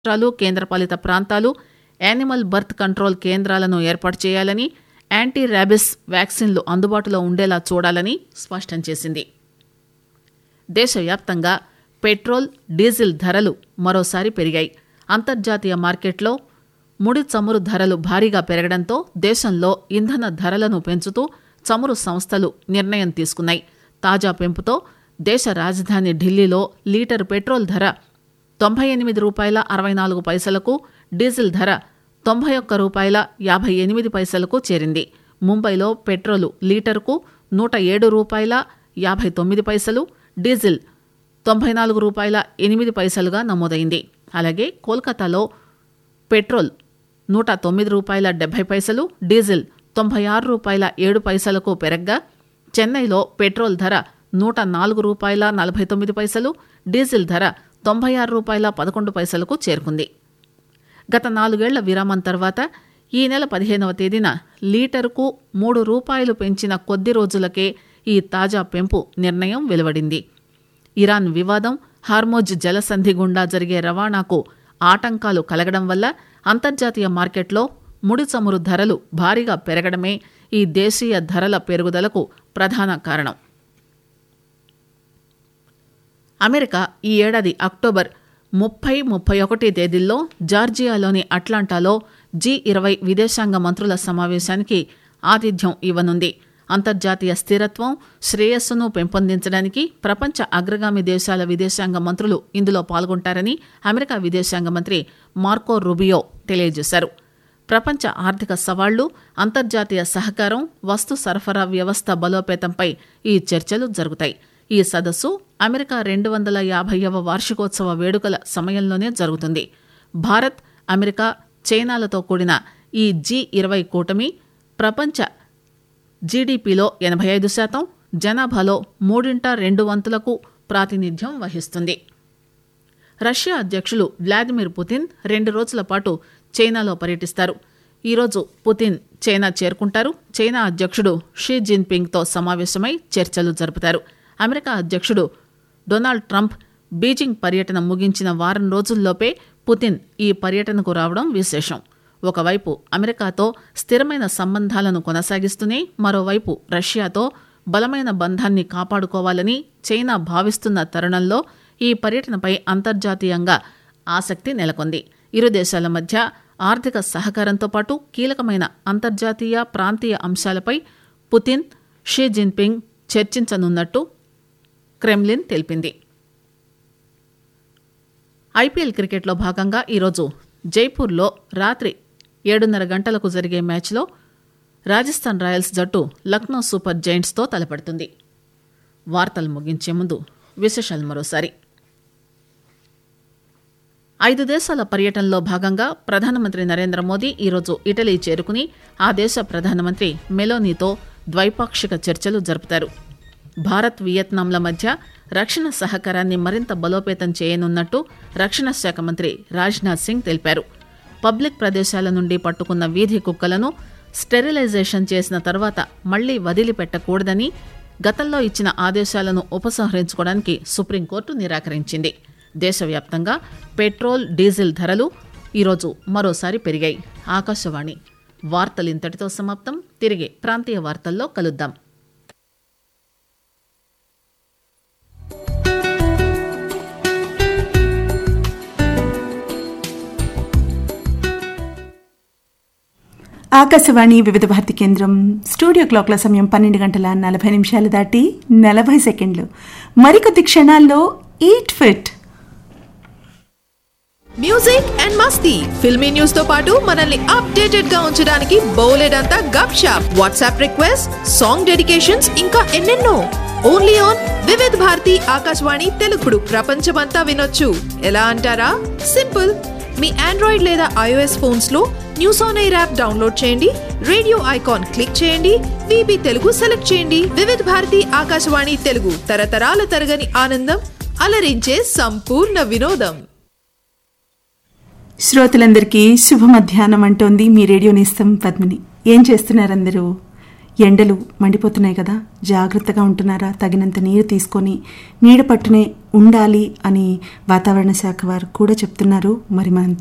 రాష్ట్రాలు కేంద్రపాలిత ప్రాంతాలు యానిమల్ బర్త్ కంట్రోల్ కేంద్రాలను ఏర్పాటు చేయాలని యాంటీ ర్యాబిస్ వ్యాక్సిన్లు అందుబాటులో ఉండేలా చూడాలని స్పష్టం చేసింది దేశవ్యాప్తంగా పెట్రోల్ డీజిల్ ధరలు మరోసారి పెరిగాయి అంతర్జాతీయ మార్కెట్లో ముడి చమురు ధరలు భారీగా పెరగడంతో దేశంలో ఇంధన ధరలను పెంచుతూ చమురు సంస్థలు నిర్ణయం తీసుకున్నాయి తాజా పెంపుతో దేశ రాజధాని ఢిల్లీలో లీటర్ పెట్రోల్ ధర తొంభై ఎనిమిది రూపాయల అరవై నాలుగు పైసలకు డీజిల్ ధర తొంభై ఒక్క రూపాయల యాభై ఎనిమిది పైసలకు చేరింది ముంబైలో పెట్రోలు లీటరుకు నూట ఏడు రూపాయల యాభై తొమ్మిది పైసలు డీజిల్ తొంభై నాలుగు రూపాయల ఎనిమిది పైసలుగా నమోదైంది అలాగే కోల్కతాలో పెట్రోల్ నూట తొమ్మిది రూపాయల డెబ్బై పైసలు డీజిల్ తొంభై ఆరు రూపాయల ఏడు పైసలకు పెరగ్గా చెన్నైలో పెట్రోల్ ధర నూట నాలుగు రూపాయల నలభై తొమ్మిది పైసలు డీజిల్ ధర తొంభై ఆరు రూపాయల పదకొండు పైసలకు చేరుకుంది గత నాలుగేళ్ల విరామం తర్వాత ఈ నెల పదిహేనవ తేదీన లీటరుకు మూడు రూపాయలు పెంచిన కొద్ది రోజులకే ఈ తాజా పెంపు నిర్ణయం వెలువడింది ఇరాన్ వివాదం హార్మోజ్ జలసంధి గుండా జరిగే రవాణాకు ఆటంకాలు కలగడం వల్ల అంతర్జాతీయ మార్కెట్లో ముడి చమురు ధరలు భారీగా పెరగడమే ఈ దేశీయ ధరల పెరుగుదలకు ప్రధాన కారణం అమెరికా ఈ ఏడాది అక్టోబర్ ముప్పై ముప్పై ఒకటి తేదీల్లో జార్జియాలోని అట్లాంటాలో జీ ఇరవై విదేశాంగ మంత్రుల సమావేశానికి ఆతిథ్యం ఇవ్వనుంది అంతర్జాతీయ స్థిరత్వం శ్రేయస్సును పెంపొందించడానికి ప్రపంచ అగ్రగామి దేశాల విదేశాంగ మంత్రులు ఇందులో పాల్గొంటారని అమెరికా విదేశాంగ మంత్రి మార్కో రుబియో తెలియజేశారు ప్రపంచ ఆర్థిక సవాళ్లు అంతర్జాతీయ సహకారం వస్తు సరఫరా వ్యవస్థ బలోపేతంపై ఈ చర్చలు జరుగుతాయి ఈ సదస్సు అమెరికా రెండు వందల యాభైవ వార్షికోత్సవ వేడుకల సమయంలోనే జరుగుతుంది భారత్ అమెరికా చైనాలతో కూడిన ఈ జీ ఇరవై కూటమి ప్రపంచ జీడీపీలో ఎనభై ఐదు శాతం జనాభాలో మూడింట రెండు వంతులకు ప్రాతినిధ్యం వహిస్తుంది రష్యా అధ్యక్షులు వ్లాదిమిర్ పుతిన్ రెండు రోజుల పాటు చైనాలో పర్యటిస్తారు ఈరోజు పుతిన్ చైనా చేరుకుంటారు చైనా అధ్యక్షుడు షీ జిన్పింగ్తో సమావేశమై చర్చలు జరుపుతారు అమెరికా అధ్యక్షుడు డొనాల్డ్ ట్రంప్ బీజింగ్ పర్యటన ముగించిన వారం రోజుల్లోపే పుతిన్ ఈ పర్యటనకు రావడం విశేషం ఒకవైపు అమెరికాతో స్థిరమైన సంబంధాలను కొనసాగిస్తూనే మరోవైపు రష్యాతో బలమైన బంధాన్ని కాపాడుకోవాలని చైనా భావిస్తున్న తరుణంలో ఈ పర్యటనపై అంతర్జాతీయంగా ఆసక్తి నెలకొంది ఇరు దేశాల మధ్య ఆర్థిక సహకారంతో పాటు కీలకమైన అంతర్జాతీయ ప్రాంతీయ అంశాలపై పుతిన్ షీ జిన్పింగ్ చర్చించనున్నట్టు క్రెమ్లిన్ తెలిపింది ఐపీఎల్ క్రికెట్లో భాగంగా ఈరోజు జైపూర్లో రాత్రి ఏడున్నర గంటలకు జరిగే మ్యాచ్లో రాజస్థాన్ రాయల్స్ జట్టు లక్నో సూపర్ జైంట్స్తో తలపడుతుంది వార్తలు ముగించే ముందు విశేషాలు మరోసారి ఐదు దేశాల పర్యటనలో భాగంగా ప్రధానమంత్రి నరేంద్ర మోదీ ఈరోజు ఇటలీ చేరుకుని ఆ దేశ ప్రధానమంత్రి మెలోనీతో ద్వైపాక్షిక చర్చలు జరుపుతారు భారత్ వియత్నాంల మధ్య రక్షణ సహకారాన్ని మరింత బలోపేతం చేయనున్నట్టు రక్షణ శాఖ మంత్రి రాజ్నాథ్ సింగ్ తెలిపారు పబ్లిక్ ప్రదేశాల నుండి పట్టుకున్న వీధి కుక్కలను స్టెరిలైజేషన్ చేసిన తర్వాత మళ్లీ వదిలిపెట్టకూడదని గతంలో ఇచ్చిన ఆదేశాలను ఉపసంహరించుకోవడానికి సుప్రీంకోర్టు నిరాకరించింది దేశవ్యాప్తంగా పెట్రోల్ డీజిల్ ధరలు ఈరోజు మరోసారి పెరిగాయి ఆకాశవాణి వార్తలు ఇంతటితో సమాప్తం తిరిగి ప్రాంతీయ వార్తల్లో కలుద్దాం ఆకాశవాణి వివిధ భారతి కేంద్రం స్టూడియో క్లాక్ల సమయం పన్నెండు గంటల నలభై నిమిషాలు దాటి నలభై సెకండ్లు మరికొద్ది క్షణాల్లో ఈట్ ఫిట్ మ్యూజిక్ అండ్ మస్తీ ఫిల్మీ న్యూస్ తో పాటు మనల్ని అప్డేటెడ్ గా ఉంచడానికి బౌలెడ్ అంతా gupshup WhatsApp request song dedications ఇంకా ఎన్నెన్నో ఓన్లీ ఆన్ వివిధ్ భారతి ఆకాశవాణి తెలుగుడు ప్రపంచమంతా వినొచ్చు ఎలా అంటారా సింపుల్ మీ ఆండ్రాయిడ్ లేదా ఐఓఎస్ ఫోన్స్ లో news on air app download చేయండి రేడియో ఐకాన్ క్లిక్ చేయండి విబి తెలుగు సెలెక్ట్ చేయండి వివిధ భారతి ఆకాశవాణి తెలుగు తరతరాల తరగని ఆనందం అలరించే సంపూర్ణ వినోదం శ్రోతలందరికీ శుభ మధ్యాహ్నం అంటోంది మీ రేడియో నేస్తం పద్మిని ఏం చేస్తున్నారు అందరూ ఎండలు మండిపోతున్నాయి కదా జాగ్రత్తగా ఉంటున్నారా తగినంత నీరు తీసుకొని నీడ పట్టునే ఉండాలి అని వాతావరణ శాఖ వారు కూడా చెప్తున్నారు మరి మనం